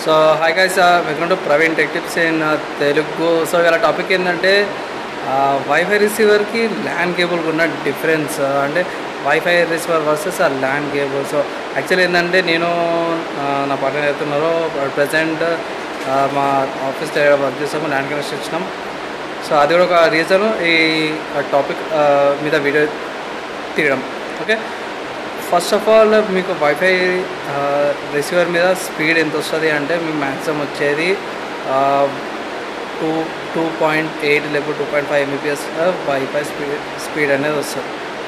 so hi guys welcome to Praveen tech tips in Telugu so ఇలా topic ఏంటంటే WiFi రిసీవర్కి land కేబుల్కి ఉన్న డిఫరెన్స్ అంటే వైఫై రిసీవర్ వర్సెస్ ఆ ల్యాండ్ కేబుల్ సో యాక్చువల్లీ ఏంటంటే నేను ఆ, నా పక్కన అవుతున్నారో ప్రజెంట్ మా ఆఫీస్ దగ్గర వర్క్ చేస్తాము ల్యాండ్ కనెక్షన్ ఇచ్చినాం సో అది కూడా ఒక రీజన్ ఈ టాపిక్ మీద వీడియో తీయడం ఓకే ఫస్ట్ ఆఫ్ ఆల్ మీకు వైఫై రిసీవర్ మీద స్పీడ్ ఎంత వస్తుంది అంటే మీకు మ్యాక్సిమం వచ్చేది టూ టూ పాయింట్ ఎయిట్ లేకపోతే two point five Mbps WiFi speed speed అనేది వస్తుంది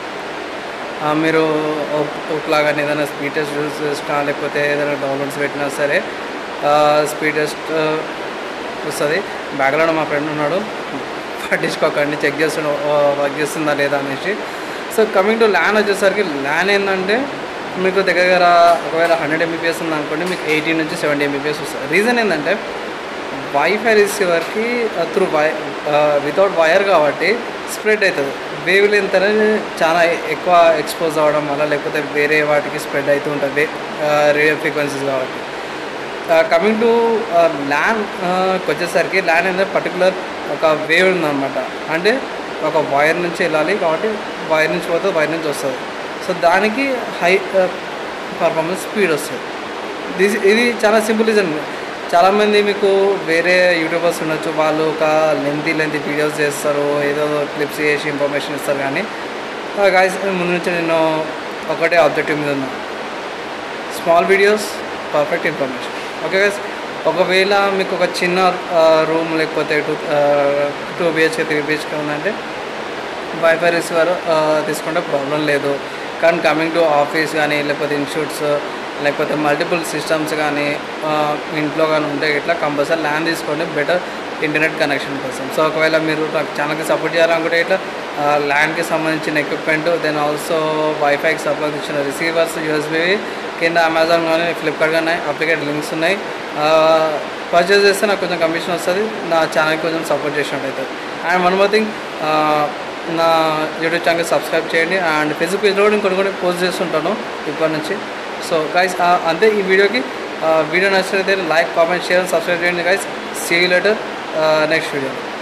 ఆ, మీరు ఒకలాగా ఏదైనా స్పీడ్ టెస్ట్ యూజ్ చేసినా లేకపోతే ఏదైనా డౌన్లోడ్స్ పెట్టినా సరే స్పీడ్ టెస్ట్ వస్తుంది బ్యాక్గ్రౌండ్ మా ఫ్రెండ్ ఉన్నాడు పట్టించుకోకండి చెక్ చేస్తున్న వర్క్ చేస్తుందా లేదా అనేసి సో కమింగ్ టు ల్యాన్ వచ్చేసరికి ల్యాన్ ఏంటంటే మీకు దగ్గర దగ్గర ఒకవేళ హండ్రెడ్ ఎంబీపీఎస్ ఉందనుకోండి మీకు ఎయిటీ నుంచి సెవెంటీ ఎంబీపీఎస్ వస్తుంది రీజన్ ఏంటంటే వైఫై రిసీవర్కి త్రూ వై వితౌట్ వైర్ కాబట్టి స్ప్రెడ్ అవుతుంది వేవ్ లెంత్ అనేది చాలా ఎక్కువ ఎక్స్పోజ్ అవ్వడం వల్ల లేకపోతే వేరే వాటికి స్ప్రెడ్ అవుతూ ఉంటుంది రేడియో ఫ్రీక్వెన్సీస్ కాబట్టి కమింగ్ టు ల్యాన్ వచ్చేసరికి ల్యాన్ అనేది పర్టికులర్ ఒక వేవ్ ఉందన్నమాట అంటే ఒక వైర్ నుంచి వెళ్ళాలి కాబట్టి వైర్ నుంచి పోతే వైర్ నుంచి వస్తుంది సో దానికి హై పర్ఫార్మెన్స్ స్పీడ్ వస్తుంది దిస్ ఇది చాలా సింపుల్ రీజన్ చాలామంది మీకు వేరే యూట్యూబర్స్ ఉండొచ్చు వాళ్ళు ఒక లెంతీ లెంతీ వీడియోస్ చేస్తారు ఏదో క్లిప్స్ చేసి ఇన్ఫర్మేషన్ ఇస్తారు కానీ గాయస్ ముందు నుంచి నేను ఒకటే ఆబ్జెక్టివ్ మీద ఉన్నా small videos perfect information okay guys ఒకవేళ మీకు ఒక చిన్న రూమ్ లేకపోతే two two BHK three BHK ఉందంటే వైఫై రిసీవర్ తీసుకుంటే ప్రాబ్లం లేదు కానీ కమింగ్ టు ఆఫీస్ కానీ లేకపోతే ఇన్స్టిట్యూట్స్ లేకపోతే మల్టిపుల్ సిస్టమ్స్ కానీ ఆ, ఇంట్లో కానీ ఉంటే ఇట్లా కంపల్సరీ ల్యాండ్ తీసుకోండి బెటర్ ఇంటర్నెట్ కనెక్షన్ కోసం సో ఒకవేళ మీరు నాకు ఛానల్కి సపోర్ట్ చేయాలనుకుంటే ఇట్లా ల్యాండ్కి సంబంధించిన ఎక్విప్మెంట్ దెన్ ఆల్సో వైఫైకి సంబంధించిన రిసీవర్స్ యూఎస్బీ కింద అమెజాన్ కానీ ఫ్లిప్కార్ట్ కానీ అప్లికేట్ లింక్స్ ఉన్నాయి పర్చేస్ చేస్తే నాకు కొంచెం కమిషన్ వస్తుంది నా ఛానల్కి కొంచెం సపోర్ట్ చేసినట్టు అవుతుంది అండ్ వన్ మోర్ థింగ్ నా యూట్యూబ్ ఛానల్ సబ్స్క్రైబ్ చేయండి అండ్ ఫేస్బుక్ పేజ్లో కూడా ఇంకొన్ని కొన్ని పోస్ట్ చేస్తుంటాను ఇప్పటి నుంచి సో గైస్ అంతే ఈ వీడియోకి వీడియో నచ్చినట్లయితే లైక్ కామెంట్ షేర్ సబ్స్క్రైబ్ చేయండి guys see later next video